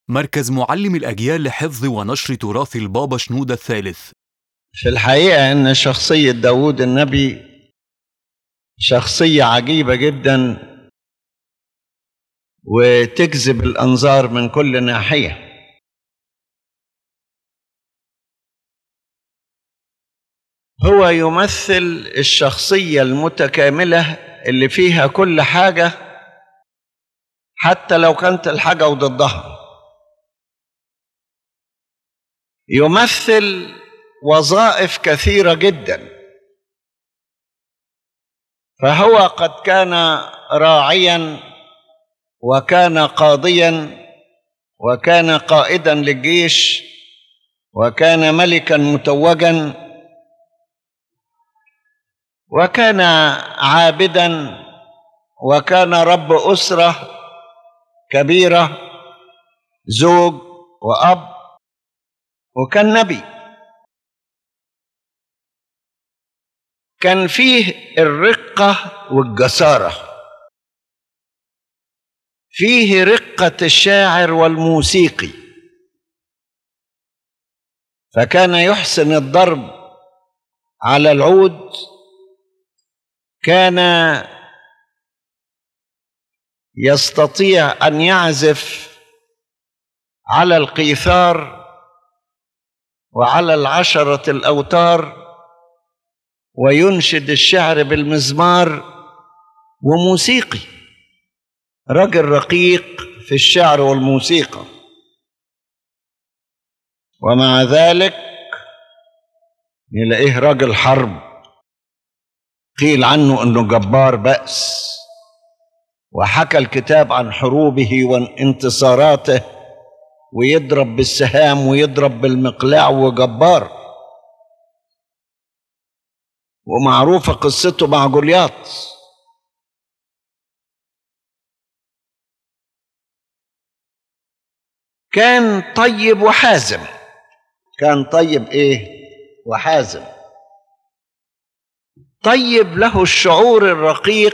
مركز معلم الأجيال لحفظ ونشر تراث البابا شنودة الثالث في الحقيقة أن شخصية داود النبي شخصية عجيبة جدا وتجذب الأنظار من كل ناحية هو يمثل الشخصية المتكاملة اللي فيها كل حاجة حتى لو كانت الحاجة وضدها يمثل وظائف كثيرة جدا فهو قد كان راعيا وكان قاضيا وكان قائدا للجيش وكان ملكا متوجا وكان عابدا وكان رب اسره كبيره زوج واب وكان نبي كان فيه الرقه والجساره فيه رقه الشاعر والموسيقي فكان يحسن الضرب على العود كان يستطيع ان يعزف على القيثار وعلى العشره الاوتار وينشد الشعر بالمزمار وموسيقي رجل رقيق في الشعر والموسيقى ومع ذلك نلاقيه رجل حرب قيل عنه انه جبار بأس وحكى الكتاب عن حروبه وانتصاراته ويضرب بالسهام ويضرب بالمقلاع وجبار ومعروفة قصته مع جولياط كان طيب وحازم كان طيب ايه وحازم طيب له الشعور الرقيق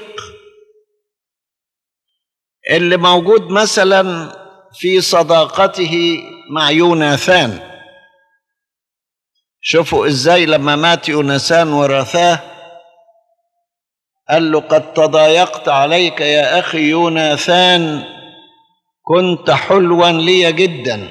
اللي موجود مثلا في صداقته مع يوناثان شوفوا ازاي لما مات يوناثان ورثاه قال له قد تضايقت عليك يا اخي يوناثان كنت حلوا لي جدا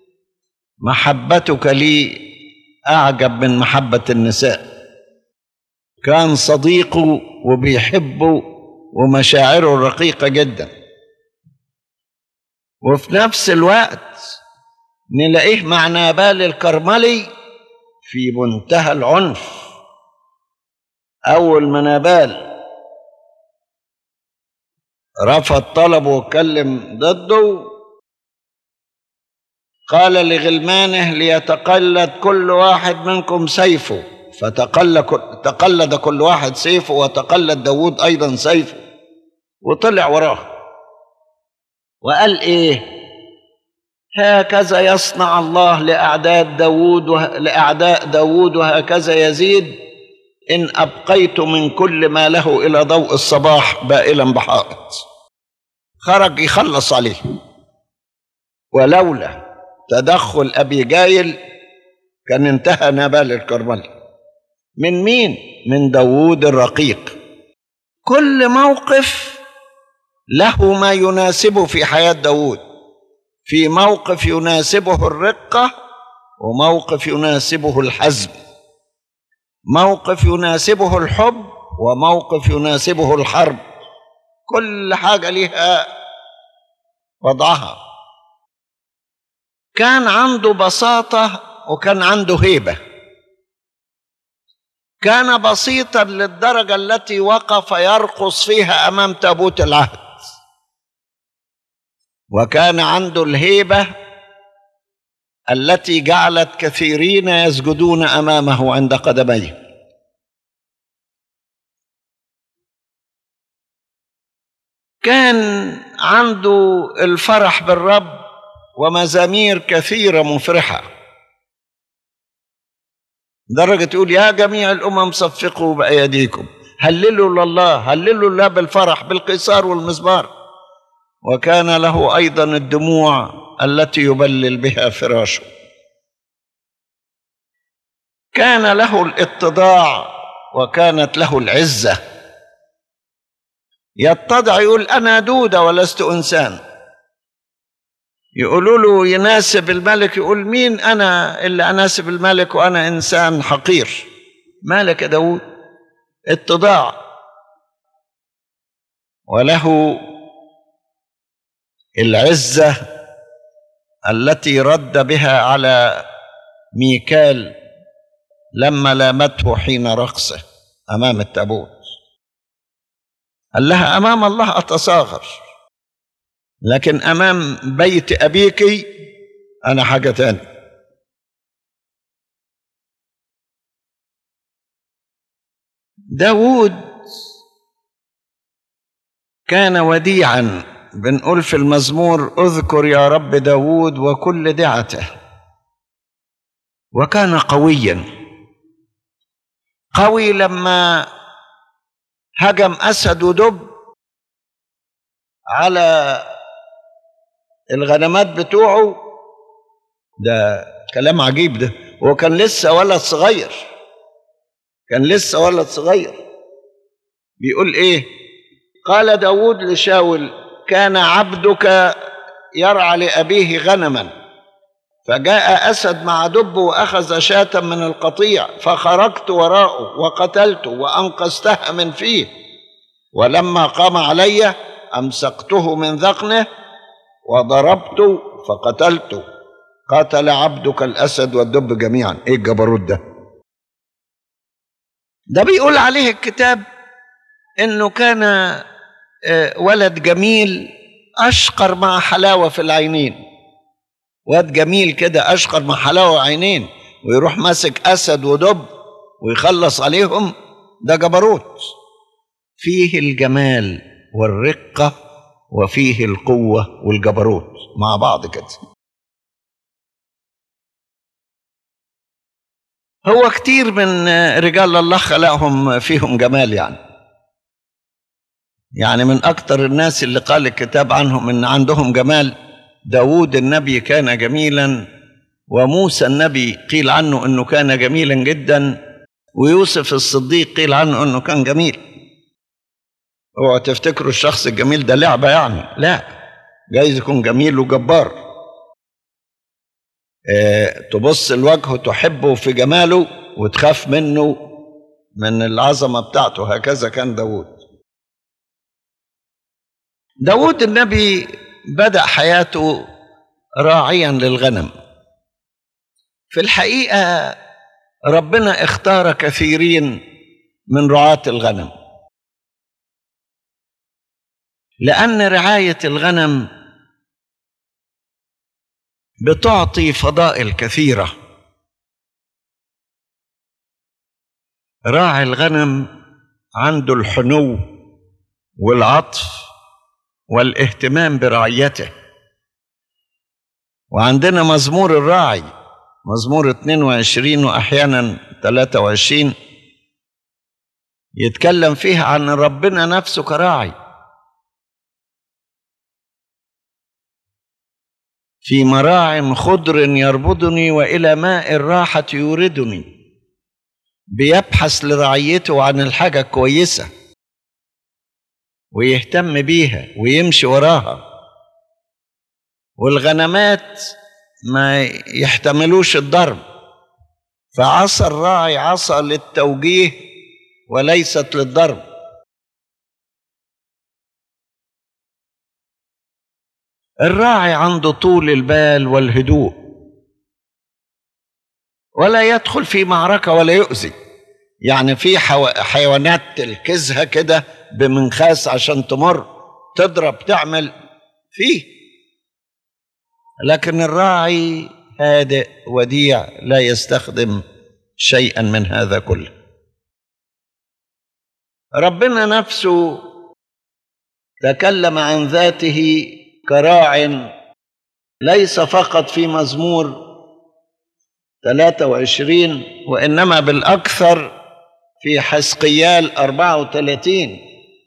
محبتك لي اعجب من محبه النساء كان صديقه وبيحبه ومشاعره رقيقه جدا وفي نفس الوقت نلاقيه مع نابال الكرملي في منتهى العنف اول ما نابال رفض طلبه واتكلم ضده قال لغلمانه ليتقلد كل واحد منكم سيفه فتقلد تقلد كل واحد سيفه وتقلد داود ايضا سيفه وطلع وراه وقال ايه هكذا يصنع الله لاعداء داود وه... لاعداء داود وهكذا يزيد ان ابقيت من كل ما له الى ضوء الصباح بائلا بحائط خرج يخلص عليه ولولا تدخل ابي جايل كان انتهى نبال الكرملي من مين من داوود الرقيق كل موقف له ما يناسبه في حياة داود في موقف يناسبه الرقة وموقف يناسبه الحزم موقف يناسبه الحب وموقف يناسبه الحرب كل حاجة لها وضعها كان عنده بساطة وكان عنده هيبة كان بسيطا للدرجة التي وقف يرقص فيها أمام تابوت العهد وكان عنده الهيبة التي جعلت كثيرين يسجدون أمامه عند قدميه كان عنده الفرح بالرب ومزامير كثيرة مفرحة درجة تقول يا جميع الأمم صفقوا بأيديكم هللوا لله هللوا الله بالفرح بالقيصار والمزمار وكان له أيضا الدموع التي يبلل بها فراشه كان له الاتضاع وكانت له العزه يتضع يقول انا دوده ولست انسان يقولوا له يناسب الملك يقول مين انا اللي اناسب الملك وانا انسان حقير مالك يا داود اتضاع وله العزه التي رد بها على ميكال لما لامته حين رقصه امام التابوت قال لها امام الله اتصاغر لكن امام بيت ابيك انا حاجه تاني داود كان وديعا بنقول في المزمور اذكر يا رب داود وكل دعته وكان قويا قوي لما هجم اسد ودب على الغنمات بتوعه ده كلام عجيب ده هو كان لسه ولد صغير كان لسه ولد صغير بيقول ايه قال داود لشاول كان عبدك يرعى لأبيه غنما فجاء أسد مع دب وأخذ شاة من القطيع فخرجت وراءه وقتلته وأنقذتها من فيه ولما قام علي أمسكته من ذقنه وضربته فقتلته قتل عبدك الأسد والدب جميعا إيه الجبروت ده ده بيقول عليه الكتاب إنه كان ولد جميل أشقر مع حلاوة في العينين واد جميل كده أشقر مع حلاوة عينين ويروح ماسك أسد ودب ويخلص عليهم ده جبروت فيه الجمال والرقة وفيه القوة والجبروت مع بعض كده هو كتير من رجال الله خلقهم فيهم جمال يعني يعني من أكتر الناس اللي قال الكتاب عنهم إن عندهم جمال داود النبي كان جميلا وموسى النبي قيل عنه أنه كان جميلا جدا ويوسف الصديق قيل عنه أنه كان جميل اوعوا تفتكروا الشخص الجميل ده لعبة يعني لا جايز يكون جميل وجبار اه تبص لوجهه تحبه في جماله وتخاف منه من العظمة بتاعته هكذا كان داود داود النبي بدأ حياته راعيا للغنم في الحقيقة ربنا اختار كثيرين من رعاة الغنم لأن رعاية الغنم بتعطي فضائل كثيرة راعي الغنم عنده الحنو والعطف والاهتمام برعيته وعندنا مزمور الراعي مزمور 22 وأحيانا 23 يتكلم فيها عن ربنا نفسه كراعي في مراع خضر يربضني والى ماء الراحه يوردني بيبحث لرعيته عن الحاجه الكويسه ويهتم بيها ويمشي وراها والغنمات ما يحتملوش الضرب فعصا الراعي عصا للتوجيه وليست للضرب الراعي عنده طول البال والهدوء ولا يدخل في معركة ولا يؤذي يعني في حيوانات تلكزها كده بمنخاس عشان تمر تضرب تعمل فيه لكن الراعي هادئ وديع لا يستخدم شيئا من هذا كله ربنا نفسه تكلم عن ذاته كراع ليس فقط في مزمور 23 وإنما بالأكثر في حسقيال 34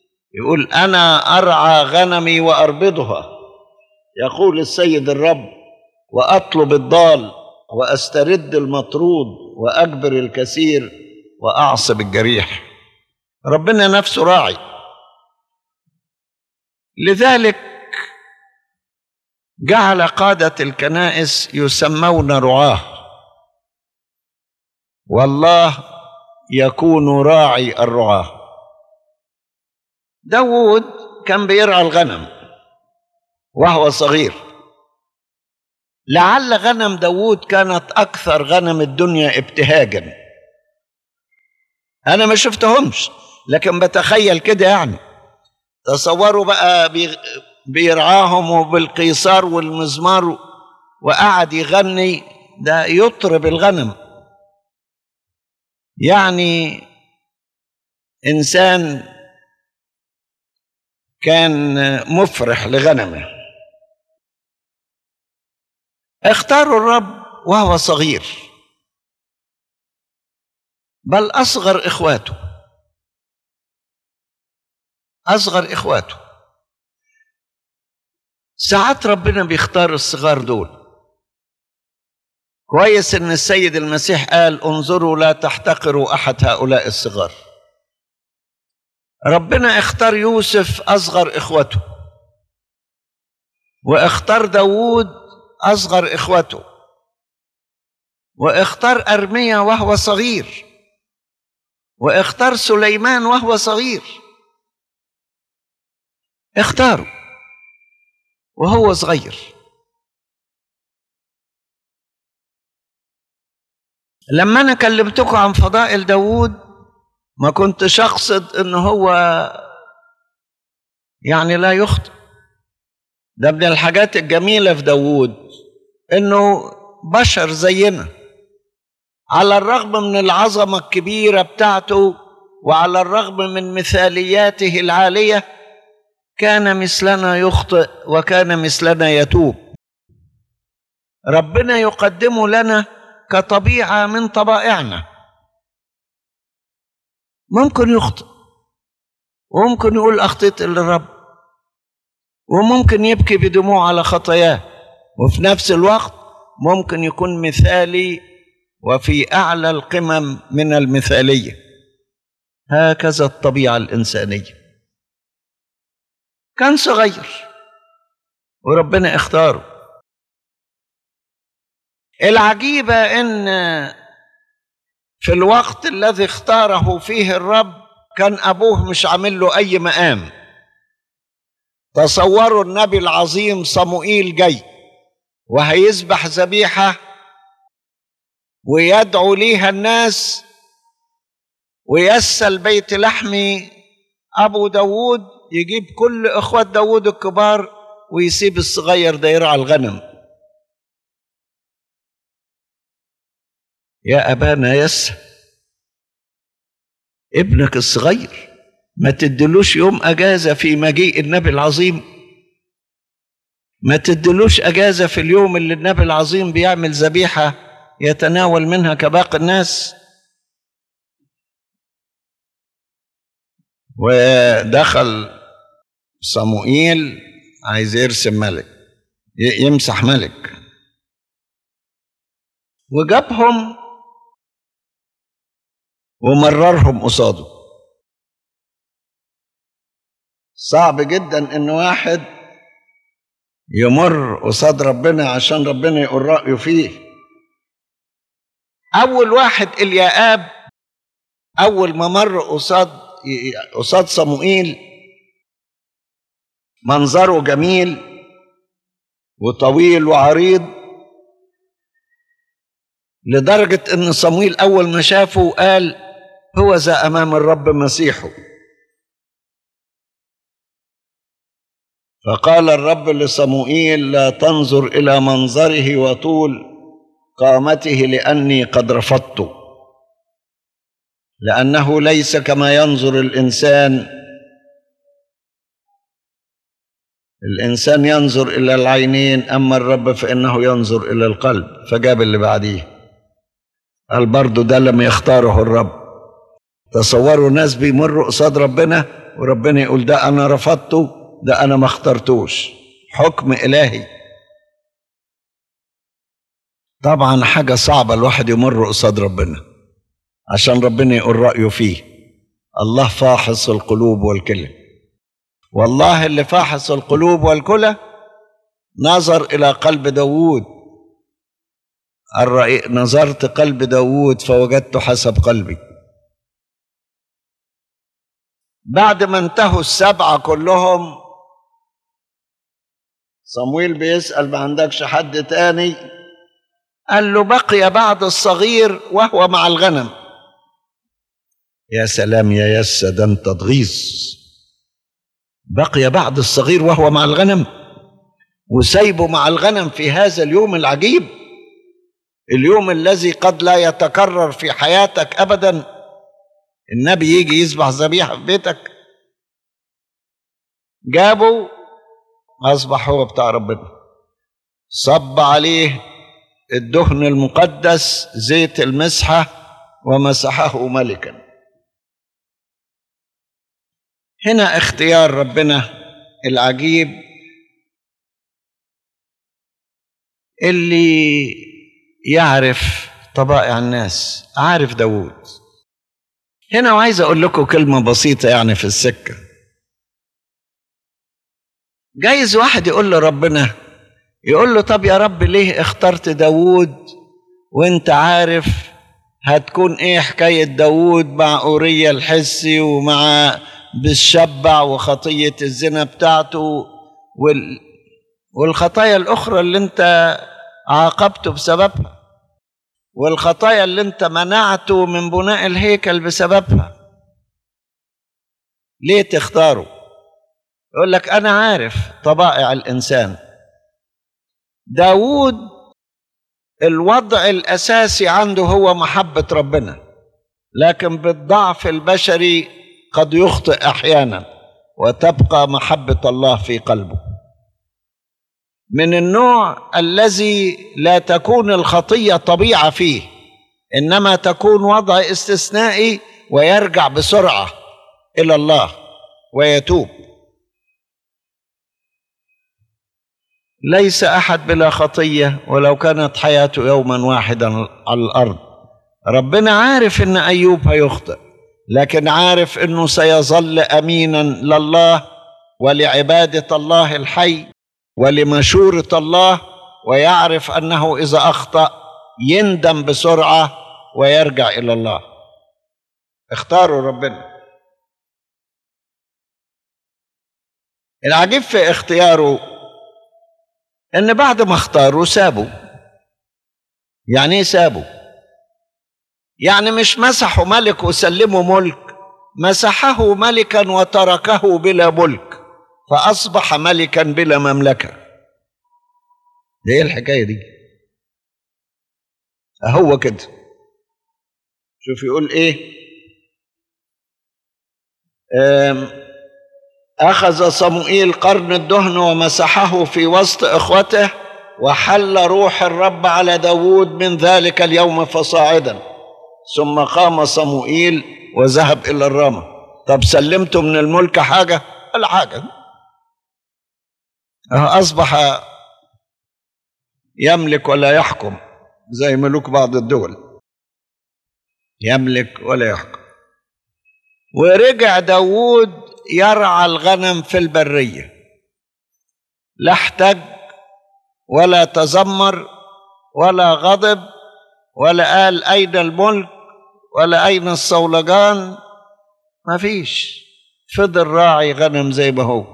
يقول أنا أرعى غنمي وأربضها يقول السيد الرب واطلب الضال واسترد المطرود واجبر الكثير واعصب الجريح ربنا نفسه راعي لذلك جعل قاده الكنائس يسمون رعاه والله يكون راعي الرعاه داود كان بيرعى الغنم وهو صغير لعل غنم داود كانت أكثر غنم الدنيا ابتهاجا أنا ما شفتهمش لكن بتخيل كده يعني تصوروا بقى بي- بيرعاهم وبالقيصار والمزمار وقعد يغني ده يطرب الغنم يعني إنسان كان مفرح لغنمه اختاروا الرب وهو صغير بل اصغر اخواته اصغر اخواته ساعات ربنا بيختار الصغار دول كويس ان السيد المسيح قال انظروا لا تحتقروا احد هؤلاء الصغار ربنا اختار يوسف اصغر اخوته واختار داوود اصغر اخوته واختار ارميا وهو صغير واختار سليمان وهو صغير اختاروا وهو صغير لما انا كلمتكم عن فضائل داوود ما كنتش اقصد ان هو يعني لا يخطئ ده من الحاجات الجميله في داوود انه بشر زينا على الرغم من العظمه الكبيره بتاعته وعلى الرغم من مثالياته العاليه كان مثلنا يخطئ وكان مثلنا يتوب ربنا يقدمه لنا كطبيعه من طبائعنا ممكن يخطئ وممكن يقول اخطيت للرب وممكن يبكي بدموع على خطاياه وفي نفس الوقت ممكن يكون مثالي وفي اعلى القمم من المثاليه هكذا الطبيعه الانسانيه كان صغير وربنا اختاره العجيبه ان في الوقت الذي اختاره فيه الرب كان ابوه مش عامل له اي مقام تصوروا النبي العظيم صموئيل جاي وهيذبح ذبيحه ويدعو ليها الناس ويسل بيت لحم ابو داوود يجيب كل اخوات داوود الكبار ويسيب الصغير ده يرعى الغنم يا ابانا يس ابنك الصغير ما تدلوش يوم اجازه في مجيء النبي العظيم ما تدلوش اجازه في اليوم اللي النبي العظيم بيعمل ذبيحه يتناول منها كباقي الناس ودخل صموئيل عايز يرسم ملك ي- يمسح ملك وجابهم ومررهم قصاده صعب جدا ان واحد يمر قصاد ربنا عشان ربنا يقول رأيه فيه اول واحد اليااب اول ما مر قصاد قصاد صموئيل منظره جميل وطويل وعريض لدرجة ان صموئيل اول ما شافه قال هو ذا امام الرب مسيحه فقال الرب لصموئيل لا تنظر الى منظره وطول قامته لاني قد رفضته لانه ليس كما ينظر الانسان الانسان ينظر الى العينين اما الرب فانه ينظر الى القلب فجاب اللي بعديه قال برضه ده لم يختاره الرب تصوروا ناس بيمروا قصاد ربنا وربنا يقول ده انا رفضته ده انا ما اخترتوش حكم الهي طبعا حاجة صعبة الواحد يمر قصاد ربنا عشان ربنا يقول رأيه فيه الله فاحص القلوب والكلى والله اللي فاحص القلوب والكلى نظر إلى قلب داوود الرأي نظرت قلب داوود فوجدت حسب قلبي بعد ما انتهوا السبعة كلهم صمويل بيسأل ما عندكش حد تاني قال له بقي بعد الصغير وهو مع الغنم يا سلام يا يسا ده انت تغيظ بقي بعد الصغير وهو مع الغنم وسيبه مع الغنم في هذا اليوم العجيب اليوم الذي قد لا يتكرر في حياتك ابدا النبي يجي يذبح ذبيحه في بيتك جابه اصبح هو بتاع ربنا صب عليه الدهن المقدس زيت المسحه ومسحه ملكا هنا اختيار ربنا العجيب اللي يعرف طبائع الناس عارف داوود هنا وعايز اقول لكم كلمة بسيطة يعني في السكة جايز واحد يقول لربنا يقول له طب يا رب ليه اخترت داوود وانت عارف هتكون ايه حكاية داوود مع أورية الحسي ومع بالشبع وخطية الزنا بتاعته وال والخطايا الأخرى اللي أنت عاقبته بسببها والخطايا اللي أنت منعته من بناء الهيكل بسببها ليه تختاره يقول لك أنا عارف طبائع الإنسان داود الوضع الأساسي عنده هو محبة ربنا لكن بالضعف البشري قد يخطئ أحيانا وتبقى محبة الله في قلبه من النوع الذي لا تكون الخطيه طبيعه فيه انما تكون وضع استثنائي ويرجع بسرعه الى الله ويتوب ليس احد بلا خطيه ولو كانت حياته يوما واحدا على الارض ربنا عارف ان ايوب هيخطئ لكن عارف انه سيظل امينا لله ولعباده الله الحي ولمشورة الله ويعرف أنه إذا أخطأ يندم بسرعة ويرجع إلى الله اختاروا ربنا العجيب في اختياره ان بعد ما اختاروا سابوا يعني ايه سابوا يعني مش مسحوا ملك وسلموا ملك مسحه ملكا وتركه بلا ملك فأصبح ملكا بلا مملكة ده ايه الحكاية دي هو كده شوف يقول ايه أخذ صموئيل قرن الدهن ومسحه في وسط إخوته وحل روح الرب على داود من ذلك اليوم فصاعدا ثم قام صموئيل وذهب إلى الرامة طب سلمته من الملك حاجة ولا حاجة أصبح يملك ولا يحكم زي ملوك بعض الدول يملك ولا يحكم ورجع داوود يرعى الغنم في البرية لا احتج ولا تذمر ولا غضب ولا قال أين الملك ولا أين الصولجان ما فيش فضل راعي غنم زي ما هو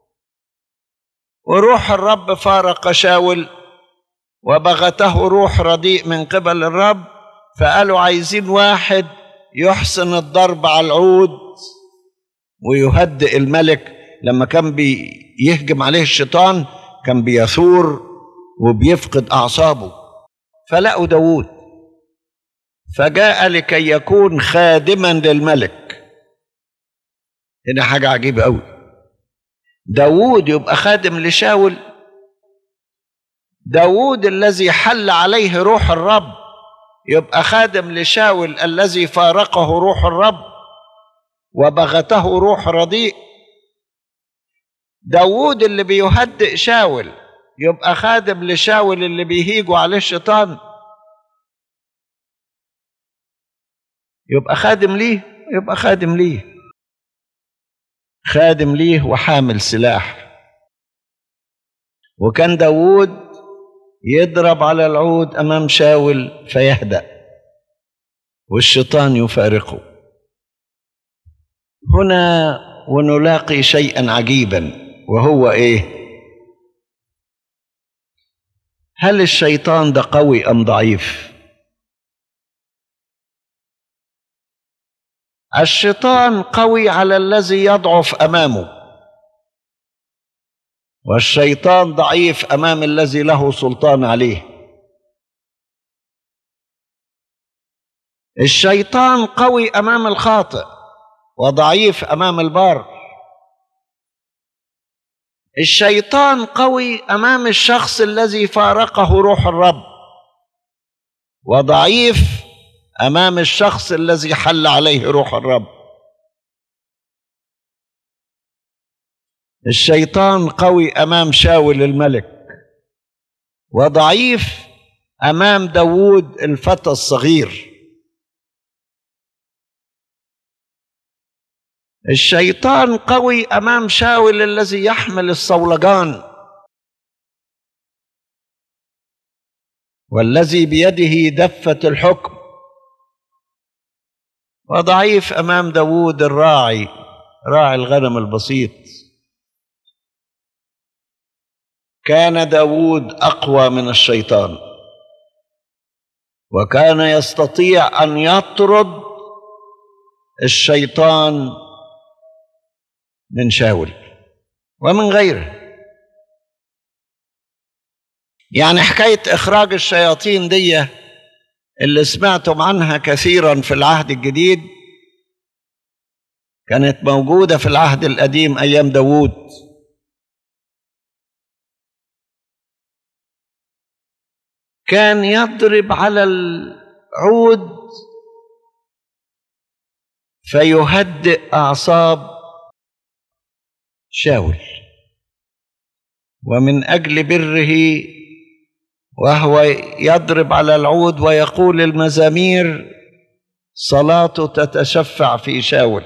وروح الرب فارق شاول وبغته روح رديء من قبل الرب فقالوا عايزين واحد يحسن الضرب على العود ويهدئ الملك لما كان بيهجم عليه الشيطان كان بيثور وبيفقد أعصابه فلقوا داوود فجاء لكي يكون خادما للملك هنا حاجة عجيبة أوي داوود يبقى خادم لشاول داوود الذي حل عليه روح الرب يبقى خادم لشاول الذي فارقه روح الرب وبغته روح رديء داوود اللي بيهدئ شاول يبقى خادم لشاول اللي بيهيجوا عليه الشيطان يبقى خادم ليه يبقى خادم ليه خادم ليه وحامل سلاح وكان داوود يضرب على العود امام شاول فيهدأ والشيطان يفارقه هنا ونلاقي شيئا عجيبا وهو ايه هل الشيطان ده قوي ام ضعيف الشيطان قوي على الذي يضعف امامه والشيطان ضعيف امام الذي له سلطان عليه الشيطان قوي امام الخاطئ وضعيف امام البار الشيطان قوي امام الشخص الذي فارقه روح الرب وضعيف امام الشخص الذي حل عليه روح الرب الشيطان قوي امام شاول الملك وضعيف امام داوود الفتى الصغير الشيطان قوي امام شاول الذي يحمل الصولجان والذي بيده دفه الحكم وضعيف امام داوود الراعي راعي الغنم البسيط كان داوود اقوى من الشيطان وكان يستطيع ان يطرد الشيطان من شاول ومن غيره يعني حكايه اخراج الشياطين دي اللي سمعتم عنها كثيرا في العهد الجديد كانت موجوده في العهد القديم ايام داوود كان يضرب على العود فيهدئ اعصاب شاول ومن اجل بره وهو يضرب على العود ويقول المزامير صلاته تتشفع في شاول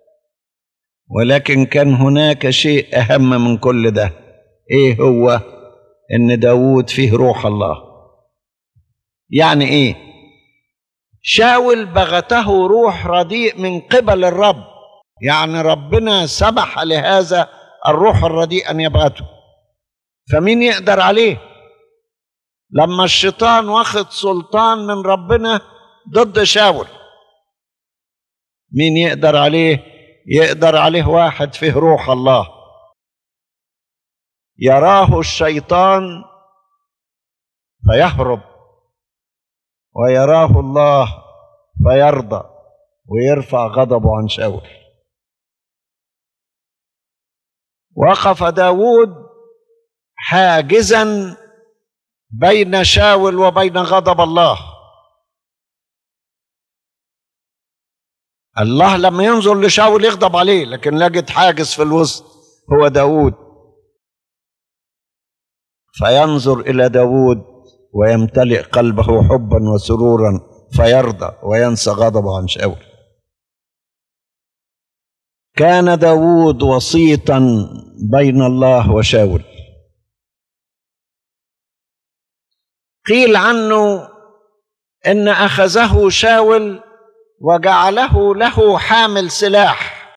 ولكن كان هناك شيء اهم من كل ده ايه هو ان داوود فيه روح الله يعني ايه شاول بغته روح رديء من قبل الرب يعني ربنا سمح لهذا الروح الرديء ان يبغته فمين يقدر عليه لما الشيطان واخد سلطان من ربنا ضد شاول مين يقدر عليه يقدر عليه واحد فيه روح الله يراه الشيطان فيهرب ويراه الله فيرضى ويرفع غضبه عن شاول وقف داود حاجزا بين شاول وبين غضب الله الله لما ينظر لشاول يغضب عليه لكن لقيت حاجز في الوسط هو داود فينظر إلى داود ويمتلئ قلبه حبا وسرورا فيرضى وينسى غضبه عن شاول كان داود وسيطا بين الله وشاول قيل عنه ان اخذه شاول وجعله له حامل سلاح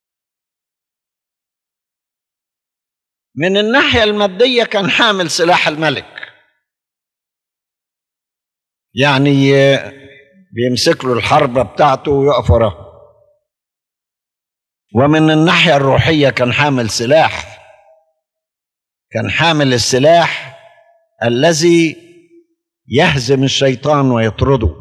من الناحيه الماديه كان حامل سلاح الملك يعني بيمسك له الحربه بتاعته ويقف وراه ومن الناحيه الروحيه كان حامل سلاح كان حامل السلاح الذي يهزم الشيطان ويطرده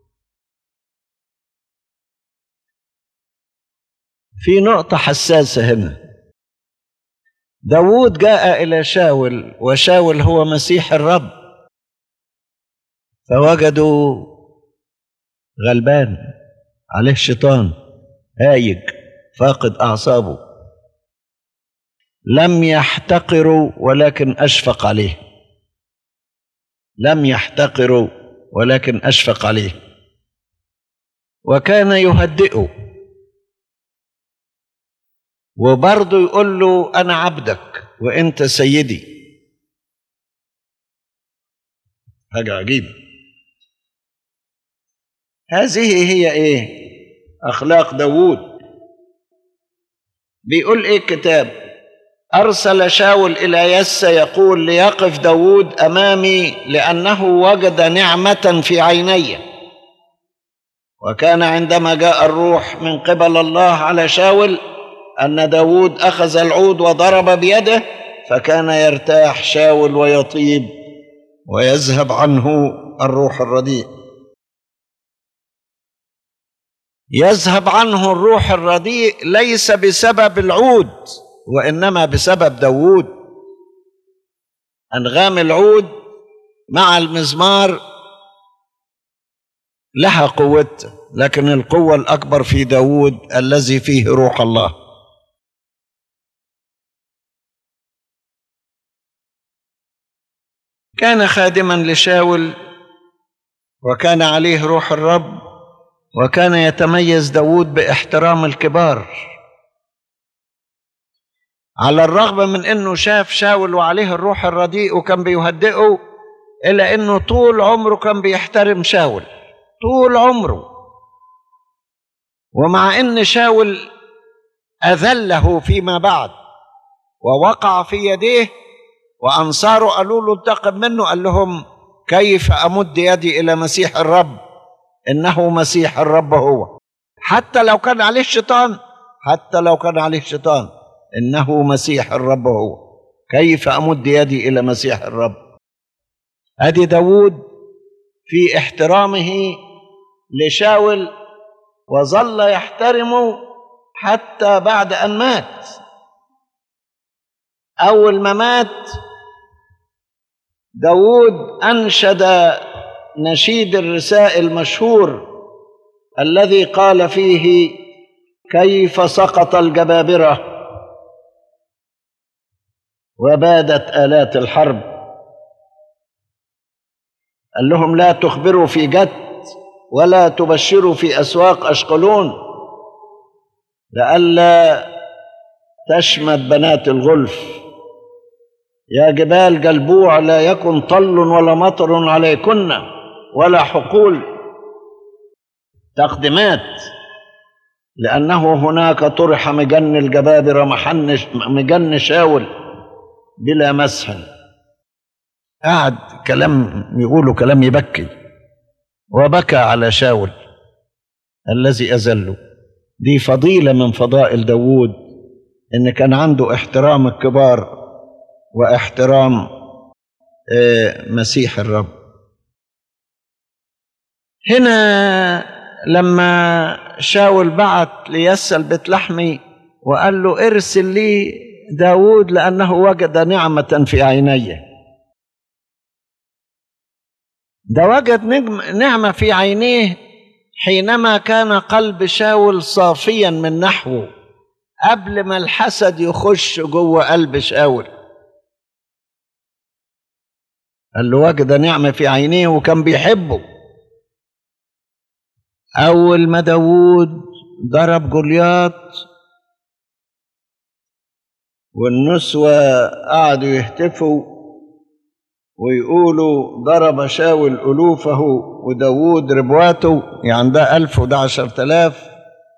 في نقطة حساسة هنا داود جاء إلى شاول وشاول هو مسيح الرب فوجدوا غلبان عليه شيطان هايج فاقد أعصابه لم يحتقروا ولكن أشفق عليه لم يحتقروا ولكن أشفق عليه وكان يهدئه وبرضه يقول له انا عبدك وانت سيدي حاجه عجيبه هذه هي ايه اخلاق داوود بيقول ايه الكتاب ارسل شاول الى يس يقول ليقف داوود امامي لانه وجد نعمه في عيني وكان عندما جاء الروح من قبل الله على شاول أن داود أخذ العود وضرب بيده فكان يرتاح شاول ويطيب ويذهب عنه الروح الرديء يذهب عنه الروح الرديء ليس بسبب العود وإنما بسبب داود أنغام العود مع المزمار لها قوتها لكن القوة الأكبر في داود الذي فيه روح الله كان خادما لشاول وكان عليه روح الرب وكان يتميز داود باحترام الكبار على الرغم من انه شاف شاول وعليه الروح الرديء وكان بيهدئه الا انه طول عمره كان بيحترم شاول طول عمره ومع ان شاول اذله فيما بعد ووقع في يديه وانصاره قالوا له انتقم منه قال لهم كيف امد يدي الى مسيح الرب انه مسيح الرب هو حتى لو كان عليه الشيطان حتى لو كان عليه الشيطان انه مسيح الرب هو كيف امد يدي الى مسيح الرب ادي داود في احترامه لشاول وظل يحترمه حتى بعد ان مات اول ما مات داود انشد نشيد الرساء المشهور الذي قال فيه كيف سقط الجبابره وبادت الات الحرب قال لهم لا تخبروا في جد ولا تبشروا في اسواق اشقلون لئلا تشمت بنات الغلف يا جبال جلبوع لا يكن طل ولا مطر عليكن ولا حقول تقدمات لأنه هناك طرح مجن الجبابرة محن مجن شاول بلا مسح قعد كلام يقولوا كلام يبكي وبكى على شاول الذي أذله دي فضيلة من فضائل داوود إن كان عنده احترام الكبار واحترام مسيح الرب هنا لما شاول بعت ليسل بيت لحمي وقال له ارسل لي داود لأنه وجد نعمة في عيني ده وجد نعمة في عينيه حينما كان قلب شاول صافيا من نحوه قبل ما الحسد يخش جوه قلب شاول قال له وجد نعمة في عينيه وكان بيحبه أول ما داوود ضرب جولياط والنسوة قعدوا يهتفوا ويقولوا ضرب شاول ألوفه وداوود ربواته يعني ده ألف وده عشرة آلاف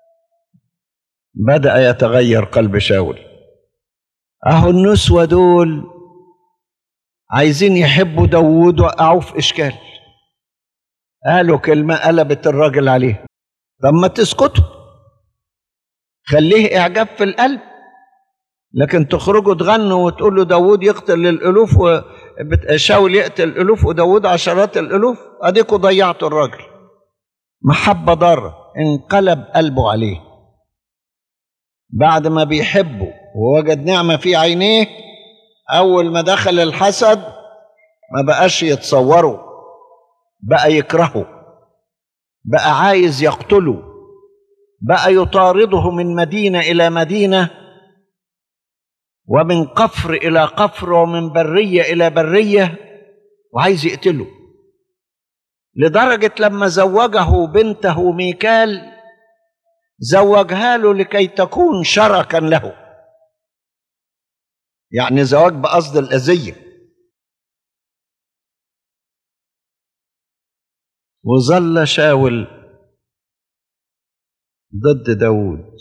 بدأ يتغير قلب شاول أهو النسوة دول عايزين يحبوا داوود وقعوا في إشكال قالوا كلمة قلبت الراجل عليه طب ما تسكتوا خليه إعجاب في القلب لكن تخرجوا تغنوا وتقولوا داوود يقتل الألوف وشاول يقتل الألوف وداوود عشرات الألوف أديكوا ضيعتوا الراجل محبة ضارة انقلب قلبه عليه بعد ما بيحبه ووجد نعمة في عينيه أول ما دخل الحسد ما بقاش يتصوره بقى يكرهه بقى عايز يقتله بقى يطارده من مدينة إلى مدينة ومن قفر إلى قفر ومن برية إلى برية وعايز يقتله لدرجة لما زوجه بنته ميكال زوجها له لكي تكون شركا له يعني زواج بقصد الأذية وظل شاول ضد داود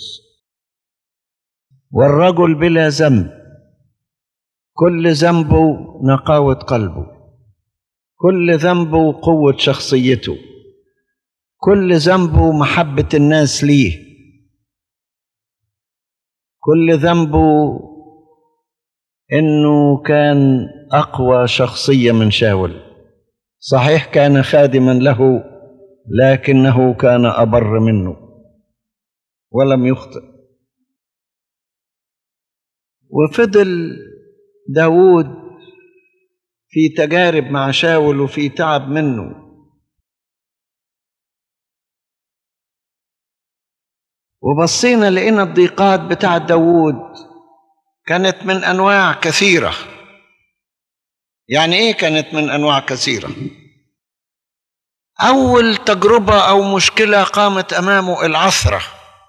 والرجل بلا ذنب كل ذنبه نقاوة قلبه كل ذنبه قوة شخصيته كل ذنبه محبة الناس ليه كل ذنبه انه كان اقوى شخصيه من شاول صحيح كان خادما له لكنه كان ابر منه ولم يخطئ وفضل داود في تجارب مع شاول وفي تعب منه وبصينا لقينا الضيقات بتاع داود كانت من انواع كثيره يعني ايه كانت من انواع كثيره اول تجربه او مشكله قامت امامه العثره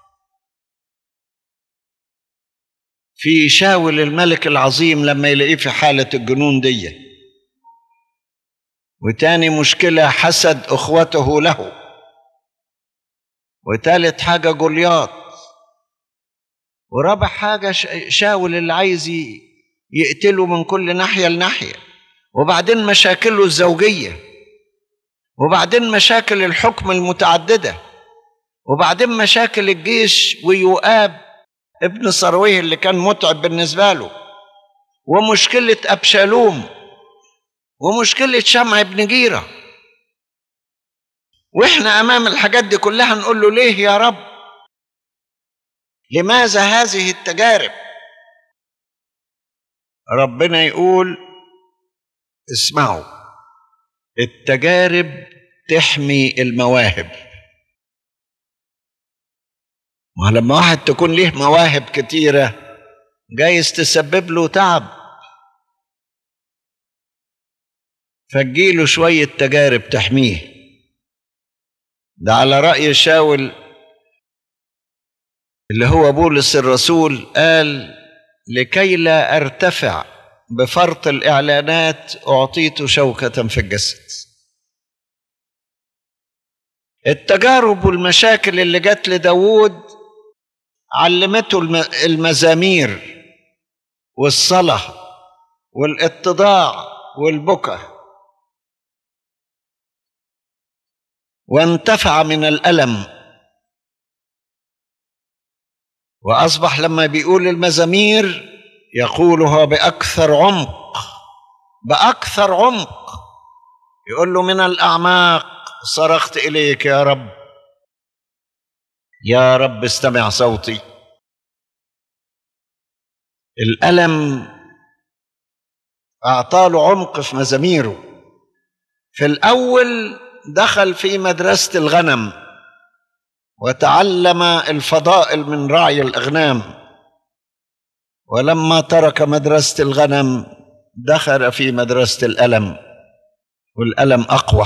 في شاول الملك العظيم لما يلاقيه في حاله الجنون دي وتاني مشكله حسد اخوته له وتالت حاجه جولياط ورابع حاجة شاول اللي عايز يقتله من كل ناحية لناحية وبعدين مشاكله الزوجية وبعدين مشاكل الحكم المتعددة وبعدين مشاكل الجيش ويؤاب ابن صرويه اللي كان متعب بالنسبة له ومشكلة أبشالوم ومشكلة شمع بن جيرة واحنا أمام الحاجات دي كلها نقول له ليه يا رب لماذا هذه التجارب ربنا يقول اسمعوا التجارب تحمي المواهب ولما واحد تكون ليه مواهب كتيرة جايز تسبب له تعب فجيله شوية تجارب تحميه ده على رأي شاول اللي هو بولس الرسول قال لكي لا ارتفع بفرط الاعلانات اعطيت شوكه في الجسد التجارب والمشاكل اللي جت لداود علمته المزامير والصلاه والاتضاع والبكا وانتفع من الالم واصبح لما بيقول المزامير يقولها باكثر عمق باكثر عمق يقول له من الاعماق صرخت اليك يا رب يا رب استمع صوتي الالم اعطاله عمق في مزاميره في الاول دخل في مدرسه الغنم وتعلم الفضائل من رعي الاغنام ولما ترك مدرسه الغنم دخل في مدرسه الالم والالم اقوى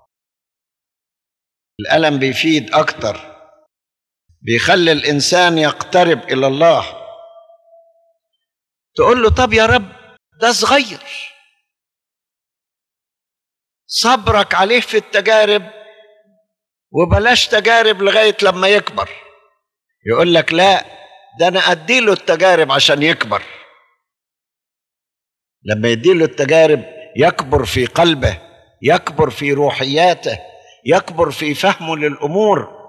الالم بيفيد اكتر بيخلي الانسان يقترب الى الله تقول له طب يا رب ده صغير صبرك عليه في التجارب وبلاش تجارب لغايه لما يكبر يقول لك لا ده انا اديله التجارب عشان يكبر لما يديله التجارب يكبر في قلبه يكبر في روحياته يكبر في فهمه للامور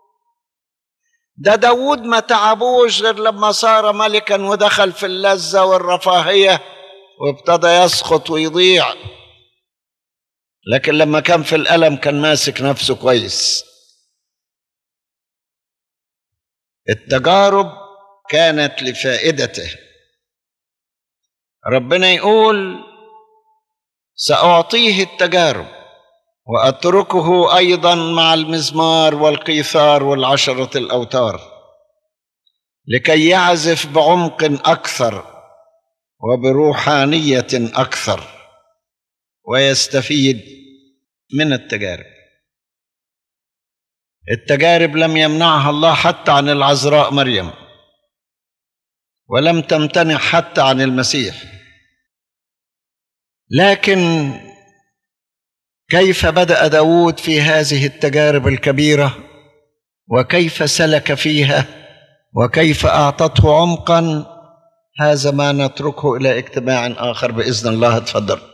ده داود ما تعبوش غير لما صار ملكا ودخل في اللذة والرفاهية وابتدى يسقط ويضيع لكن لما كان في الألم كان ماسك نفسه كويس التجارب كانت لفائدته ربنا يقول سأعطيه التجارب وأتركه أيضا مع المزمار والقيثار والعشرة الأوتار لكي يعزف بعمق أكثر وبروحانية أكثر ويستفيد من التجارب التجارب لم يمنعها الله حتى عن العذراء مريم ولم تمتنع حتى عن المسيح لكن كيف بدأ داود في هذه التجارب الكبيرة وكيف سلك فيها وكيف أعطته عمقا هذا ما نتركه إلى اجتماع آخر بإذن الله تفضل